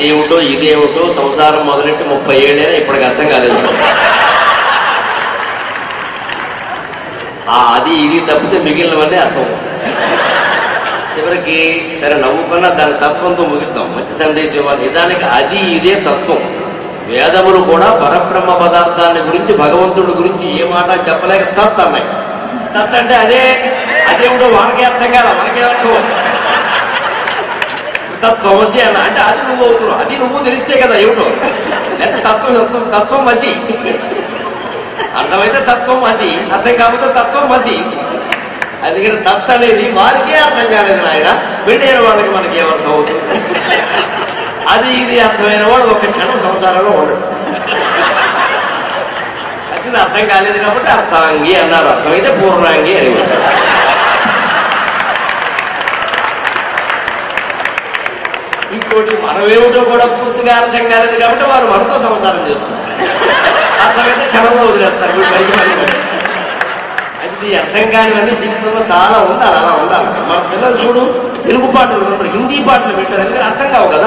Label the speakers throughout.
Speaker 1: అదేమిటో ఇదేమిటో సంసారం మొదలెట్టి ముప్పై ఏళ్ళైనా ఇప్పటికి అర్థం కాలేదు ఆ అది ఇది తప్పితే మిగిలినవన్నీ అర్థం చివరికి సరే నవ్వుకున్నా దాని తత్వంతో ముగిద్దాం మంచి సందేశం ఇవ్వాలి నిజానికి అది ఇదే తత్వం వేదములు కూడా పరబ్రహ్మ పదార్థాన్ని గురించి భగవంతుడి గురించి ఏ మాట చెప్పలేక తత్ అన్నాయి తత్ అంటే అదే అదేమిటో వాళ్ళకే అర్థం కాదా మనకే అర్థం తత్వమసి అన్న అంటే అది నువ్వు అవుతున్నావు అది నువ్వు తెలిస్తే కదా ఏమిటో లేదా తత్వం తత్వం తత్వం మసి అర్థమైతే తత్వం మసి అర్థం కాకపోతే తత్వం మసి అందుకని తత్ అనేది వారికే అర్థం కాలేదు నాయన వెళ్ళిన వాళ్ళకి మనకి ఏమర్థం అవుతుంది అది ఇది అర్థమైన వాడు ఒక క్షణం సంసారంలో ఉండడు అది అర్థం కాలేదు కాబట్టి అర్థాంగి అన్నారు అర్థమైతే పూర్ణాంగి అని ఇంకోటి మనమేమిటో కూడా పూర్తిగా అర్థం కాలేదు కాబట్టి వారు మనతో సంసారం చేస్తున్నారు అర్థమైతే క్షణంలో వదిలేస్తారు వీళ్ళు పైకి పైకి పైకి. అది ఈ అర్థం కానివన్నీ జీవితంలో చాలా ఉండాలి అలా ఉండాలి మన పిల్లలు చూడు తెలుగు పాటలు వింటారు హిందీ పాటలు వింటారు ఎందుకంటే అర్థం కావు కదా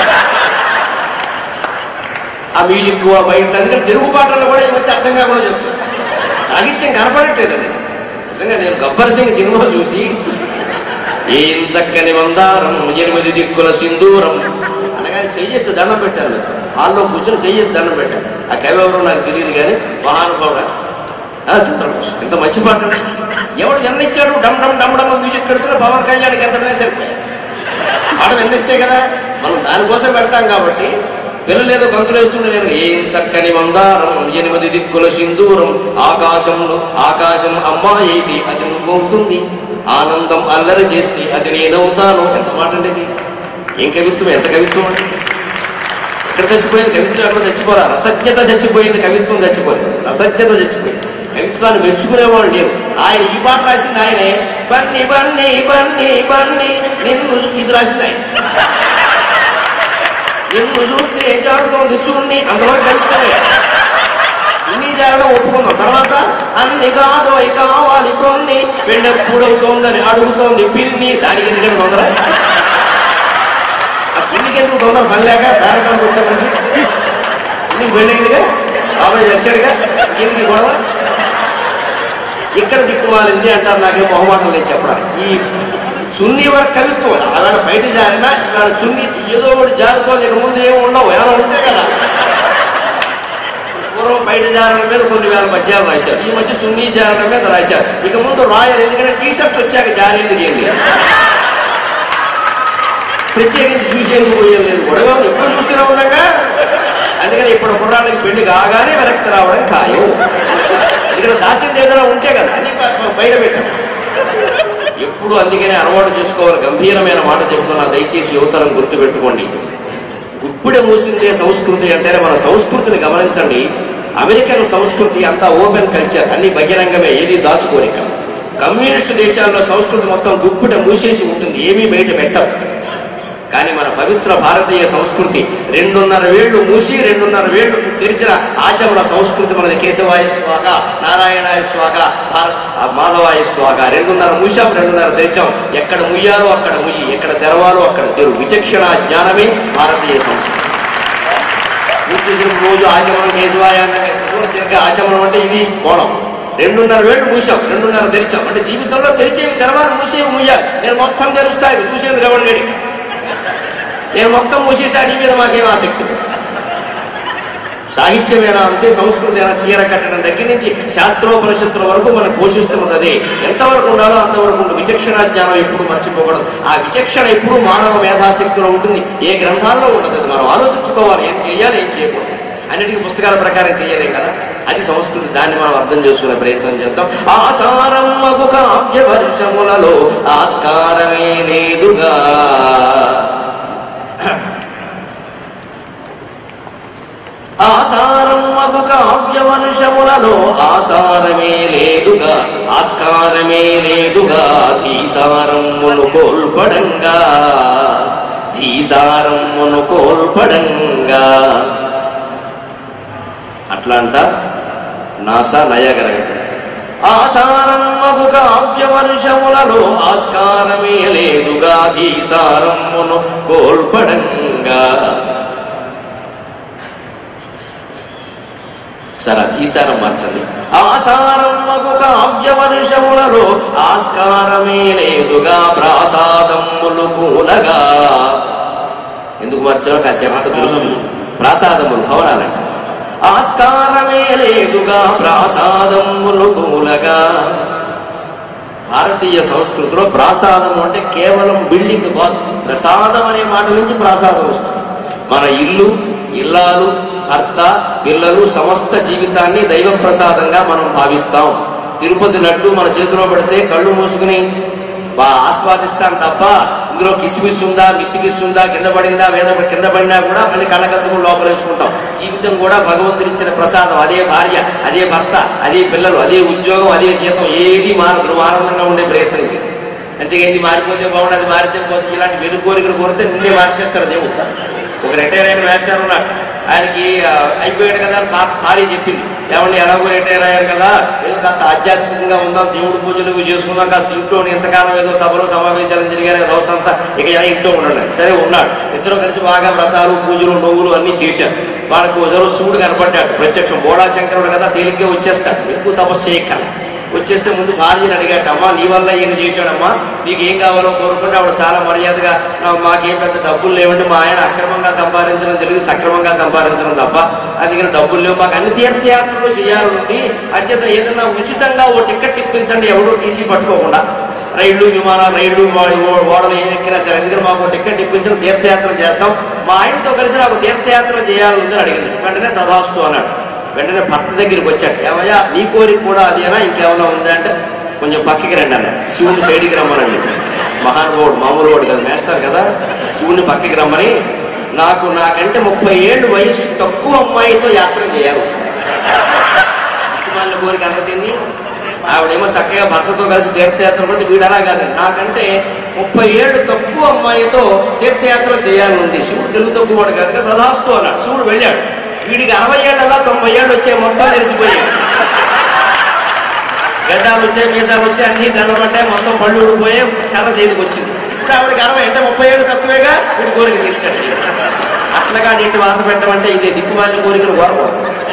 Speaker 1: ఆ మ్యూజిక్ ఆ బయట అందుకని తెలుగు పాటలు కూడా ఈ మధ్య అర్థం కాకుండా చేస్తారు సాహిత్యం కనపడట్లేదు నిజం నిజంగా నేను గబ్బర్ సింగ్ సినిమా చూసి ఏం చక్కని మందారం ఎనిమిది దిక్కుల సింధూరం అనగా చెయ్యెత్తి దండం పెట్టాను నేను. హాల్లో కూర్చొని చెయ్యెత్తి దండం పెట్టాను ఆ కవి ఎవరో నాకు తెలియదు కానీ మహానుభావుడు ఆ, చంద్రబోస్ ఎంత మంచి పాట అండి. ఎవడు విన్నిచ్చాడు డమ్ డమ్ డమ్ డమ్ మ్యూజిక్ పెడుతున్న పవన్ కళ్యాణ్కి ఎంత సరిపోయాయి పాట విన్నిస్తే కదా మనం దానికోసం పెడతాం కాబట్టి పిల్లలు ఏదో గంతులు వేస్తుండే నేను ఏం చక్కని మందారం ఎనిమిది దిక్కుల సింధూరం ఆకాశంలో ఆకాశం అమ్మాయి అయితే అది నువ్వవుతుంది ఆనందం అల్లరి చేస్తే అది నేనవుతాను ఎంత మాట అండి ఇది ఏం కవిత్వం ఎంత కవిత్వం అండి ఎక్కడ చచ్చిపోయింది కవిత్వం ఎక్కడ చచ్చిపోరా రసజ్ఞత చచ్చిపోయింది కవిత్వం చచ్చిపోలేదు రసజ్ఞత చచ్చిపోయింది కవిత్వాన్ని మెచ్చుకునేవాళ్ళు లేరు ఆయన ఈ పాట రాసింది ఆయనే బన్ని బన్ని బన్ని బన్ని నిన్ను ఇది రాసింది ఆయన నిన్ను చూస్తే జారుతోంది చూన్ని అంతవరకు కవిత్వమే చున్నీ జారడం ఒప్పుకుందాం తర్వాత అన్ని కాదు అవి కావాలి కొన్ని పెళ్ళెప్పుడవుతోందని అడుగుతోంది పిన్ని దానికి ఎందుకంటే తొందర ఆ పిన్నికి ఎందుకు తొందర పని లేక పేరటానికి వచ్చే మనిషి పిన్నికి పెళ్ళయిందిగా బాబాయ్ వచ్చాడుగా ఎందుకు ఈ గొడవ ఇక్కడ దిక్కుమాలింది అంటారు నాకేం మొహమాటం లేదు చెప్పడానికి ఈ చున్నీ వరకు కవిత్వం అలాంటి బయట జారినా ఇలాంటి చున్నీ ఏదో ఒకటి జారుతోంది ఇక ముందు ఏమి ఉండవు ఏమైనా ఉంటే కదా పూర్వం బయట జారడం మీద కొన్ని వేల పద్యాలు రాశారు ఈ మధ్య చున్నీ జారడం మీద రాశారు ఇక ముందు రాయరు ఎందుకంటే టీ షర్ట్ వచ్చాక జారేది ఏంది ప్రత్యేకించి చూసేందుకు పోయేది లేదు గొడవ ఎప్పుడు చూస్తూనే ఉండగా అందుకని ఇప్పుడు కుర్రాళ్ళకి పెళ్లి కాగానే వెనక్కి రావడం ఖాయం ఇక్కడ దాచింది ఏదైనా ఉంటే కదా అన్ని బ- బయట పెట్టాం ఎప్పుడు అందుకనే అలవాటు చేసుకోవాలి గంభీరమైన మాట చెబుతున్నా దయచేసి యువతరం గుర్తుపెట్టుకోండి ఇప్పుడే మూసిందే సంస్కృతి అంటేనే మన సంస్కృతిని గమనించండి అమెరికన్ సంస్కృతి అంతా ఓపెన్ కల్చర్ అన్ని బహిరంగమే ఏది దాచుకోరిక కమ్యూనిస్టు దేశాల్లో సంస్కృతి మొత్తం గుప్పిట మూసేసి ఉంటుంది ఏమీ బయట పెట్టరు కానీ మన పవిత్ర భారతీయ సంస్కృతి రెండున్నర వేళ్లు మూసి రెండున్నర వేళ్లు తెరిచిన ఆచమన సంస్కృతి మనది కేశవాయ స్వాగ నారాయణాయ స్వాగ భార- ఆ మాధవాయ స్వాగ రెండున్నర మూసాం రెండున్నర తెరిచాం ఎక్కడ ముయ్యాలో అక్కడ ముయ్యి ఎక్కడ తెరవాలో అక్కడ తెరు విచక్షణ జ్ఞానమే భారతీయ సంస్కృతి పూర్తి చిరుపు రోజు ఆచమనం కేశవాయ అంటే రోజు తిరగ ఆచమనం అంటే ఇది కోణం రెండున్నర వేళ్ళు మూసాం రెండున్నర తెరిచాం అంటే జీవితంలో తెరిచేవి తెరవాలి మూసేవి ముయ్యాలి నేను మొత్తం తెరుస్తాను చూసేందుకు ఎవరు లేడు ఇక్కడ. నేను మొత్తం మూసేసా నీ మీద మాకేం ఆసక్తి లేదు. సాహిత్యమేనా అంతే సంస్కృతి అయినా చీర కట్టడం దగ్గర నుంచి శాస్త్రోపనిషత్తుల వరకు మనం పోషిస్తున్నది అదే ఎంతవరకు ఉండాలో అంతవరకు ఉండు విచక్షణ జ్ఞానం ఎప్పుడు మర్చిపోకూడదు ఆ విచక్షణ ఎప్పుడు మానవ మేధాశక్తిలో ఉంటుంది ఏ గ్రంథాల్లో ఉండదు అది మనం ఆలోచించుకోవాలి ఏం చేయాలి ఏం చేయకూడదు అన్నిటికీ పుస్తకాల ప్రకారం చేయలేం కదా అది సంస్కృతి దాన్ని మనం అర్థం చేసుకునే ప్రయత్నం చేద్దాం ఆసారం మగు కావ్య వర్షములలో ఆస్కారమే లేదుగా ఆసారం మగు కావ్య వర్షములలో ఆసారమే లేదుగా ఆస్కారమే లేదుగా ధీసారమ్మును కోల్పడంగా ధీసారమ్మును కోల్పడంగా అట్లా అంట నాసా నయగరగదు ఆసారమ్మగు కావ్య వర్షములలో ఆస్కారమే లేదుగా ధీసారమ్మును కోల్పడంగా సరే అధీసారం మార్చండి ఆసారమ్మగు కావ్య వర్షములలో ఆస్కారమే లేదుగా ప్రాసాదమ్ములు కూలగా ఎందుకు మార్చాలో కాసేపు తెలుస్తుంది ప్రాసాదములు భవనాలంట ఆస్కారమే లేదుగా ప్రాసాదములు కూలగా భారతీయ సంస్కృతిలో ప్రాసాదం అంటే కేవలం బిల్డింగ్ కాదు ప్రసాదం అనే మాట నుంచి ప్రాసాదం వస్తుంది మన ఇల్లు ఇల్లాలు భర్త పిల్లలు సమస్త జీవితాన్ని దైవ ప్రసాదంగా మనం భావిస్తాం తిరుపతి లడ్డు మన చేతిలో పెడితే కళ్ళు మూసుకుని బా ఆస్వాదిస్తాం తప్ప ఇందులో కిసిమిస్ ఉందా మిసిగిస్ ఉందా కింద పడిందా వేద కింద పడినా కూడా మళ్ళీ కళ్ళకద్దుకుని లోపల వేసుకుంటాం జీవితం కూడా భగవంతుడు ఇచ్చిన ప్రసాదం అదే భార్య అదే భర్త అదే పిల్లలు అదే ఉద్యోగం అదే జీతం ఏది మారదు నువ్వు ఆనందంగా ఉండే ప్రయత్నించి అంతేగా ఇది మారిపోతే బాగుండు అది మారితే పోతే ఇలాంటి వెలుగు కోరికలు కోరితే నిన్నే మార్చేస్తాడు దేవుడు ఒక రిటైర్ అయిన మాస్టర్ ఉన్నాడు ఆయనకి ఆ, అయిపోయాడు కదా అని భా- భార్య చెప్పింది ఏమండి ఎలాగో రిటైర్ అయ్యారు కదా ఏదో కాస్త ఆధ్యాత్మికంగా ఉందాం దేవుడు పూజలు ఇవి చేసుకుందాం కాస్త ఇంట్లో ఎంతకాలం ఏదో సభలు సమావేశాలు జరిగారు కదా హౌస్ అంతా ఇక ఇలా ఇంట్లో ఉండండి సరే ఉన్నాడు ఇద్దరు కలిసి బాగా వ్రతాలు పూజలు నవ్వులు అన్ని చేశారు వాళ్ళకు ఒకసారి శివుడు కనపడ్డాడు ప్రత్యక్షం బోడా శంకరుడు కదా తేలిగ్గా వచ్చేస్తాడు ఎక్కువ తపస్సు చేయక్కర్లా వచ్చేస్తే ముందు భార్యని అడిగాట అమ్మా నీ వల్ల ఈయన చేశాడమ్మా నీకు ఏం కావాలో కోరుకుంటే ఆవిడ చాలా మర్యాదగా "నా- మాకేం పెద్ద డబ్బులు లేవండి మా ఆయన అక్రమంగా సంపాదించడం తెలియదు సక్రమంగా సంపాదించడం తప్ప అందుకని డబ్బులు లేవు మాకు అన్ని తీర్థయాత్రలు చేయాలనుంది అంచేత ఏదైనా ఉచితంగా ఓ టికెట్ ఇప్పించండి ఎవడో టీసీ పట్టుకోకుండా రైళ్లు విమానాలు రైళ్లు వా- ఓ- ఓడలు ఏం ఎక్కినా సరే ఎందుకంటే మాకు ఓ టికెట్ ఇప్పించడం తీర్థయాత్ర చేస్తాం మా ఆయనతో కలిసి నాకు తీర్థయాత్ర చేయాలని అడిగింది వెంటనే తదాస్తు అన్నాడు వెంటనే భర్త దగ్గరికి వచ్చాడు ఏమయ్యా నీ కోరిక కూడా అదేనా ఇంకేమైనా ఉందా అంటే కొంచెం పక్కకి రండి అన్నాడు శివుని సైడ్కి రమ్మనండి మహానుభావుడు మామూలు వాడు కదా మేస్టర్ కదా శివుని పక్కకి రమ్మని నాకు నాకంటే ముప్పై ఏళ్ళు వయసు తక్కువ అమ్మాయితో యాత్ర చేయాలి దిక్కుమాలిన కోరిక అందరికీ ఆవిడేమో చక్కగా భర్తతో కలిసి తీర్థయాత్ర పోతే వీడు అలా కాదు నాకంటే ముప్పై ఏళ్ళు తక్కువ అమ్మాయితో తీర్థయాత్ర చేయాలని ఉంది శివుడు తెలుగు తక్కువ వాడు కాదు కదా తదాస్తు అన్నాడు శివుడు వెళ్ళాడు వీడికి అరవై ఏళ్ళలా తొంభై ఏళ్ళు వచ్చే మొత్తం తెలిసిపోయాడు గడ్డాలు వచ్చాయి మీసాలు వచ్చాయి అన్ని కనబడ్డాయి మొత్తం పళ్ళు ఊడిపోయి కర్ర చేతికి వచ్చింది ఇప్పుడు ఆవిడకి అరవై అంటే ముప్పై ఏళ్ళు తక్కువేగా వీడి కోరిక తీర్చాడు అట్లగా నీటి వాత పెట్టమంటే ఇదే దిక్కుమాలిన కోరికలు కోరకూడదు